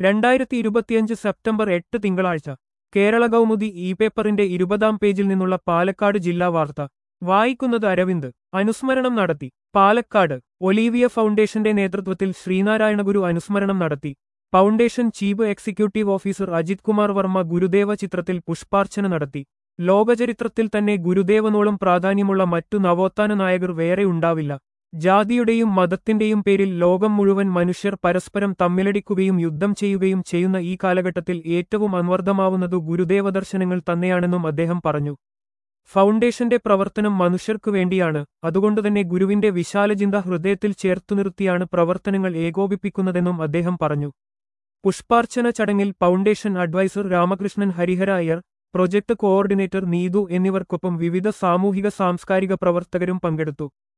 രണ്ടായിരത്തി ഇരുപത്തിയഞ്ച് സെപ്റ്റംബർ എട്ട് തിങ്കളാഴ്ച കേരള കൗമുദി ഇ പേപ്പറിന്റെ ഇരുപതാം പേജിൽ നിന്നുള്ള പാലക്കാട് ജില്ലാ വാർത്ത വായിക്കുന്നത് അരവിന്ദ് അനുസ്മരണം നടത്തി പാലക്കാട് ഒലീവിയ ഫൗണ്ടേഷന്റെ നേതൃത്വത്തിൽ ശ്രീനാരായണ ഗുരു അനുസ്മരണം നടത്തി foundation chief executive officer Ajith Kumar Varma ഗുരുദേവ ചിത്രത്തിൽ പുഷ്പാർച്ചന നടത്തി ലോകചരിത്രത്തിൽ തന്നെ ഗുരുദേവനോളം പ്രാധാന്യമുള്ള മറ്റു നവോത്ഥാന നായകർ വേറെ ഉണ്ടാവില്ല ജാതിയുടെയും മതത്തിന്റെയും പേരിൽ ലോകം മുഴുവൻ മനുഷ്യർ പരസ്പരം തമ്മിലടിക്കുകയും യുദ്ധം ചെയ്യുകയും ചെയ്യുന്ന ഈ കാലഘട്ടത്തിൽ ഏറ്റവും അൻവർദ്ധമാവുന്നതു ഗുരുദേവ ദർശനങ്ങൾ തന്നെയാണെന്നും അദ്ദേഹം പറഞ്ഞു ഫൗണ്ടേഷന്റെ പ്രവർത്തനം മനുഷ്യർക്കു വേണ്ടിയാണ് അതുകൊണ്ടുതന്നെ ഗുരുവിന്റെ വിശാലചിന്ത ഹൃദയത്തിൽ ചേർത്തുനിർത്തിയാണ് പ്രവർത്തനങ്ങൾ ഏകോപിപ്പിക്കുന്നതെന്നും അദ്ദേഹം പറഞ്ഞു പുഷ്പാർച്ചന ചടങ്ങിൽ foundation adviser Ramakrishnan Harihara Iyer project coordinator Neethu എന്നിവർക്കൊപ്പം വിവിധ സാമൂഹിക സാംസ്കാരിക പ്രവർത്തകരും പങ്കെടുത്തു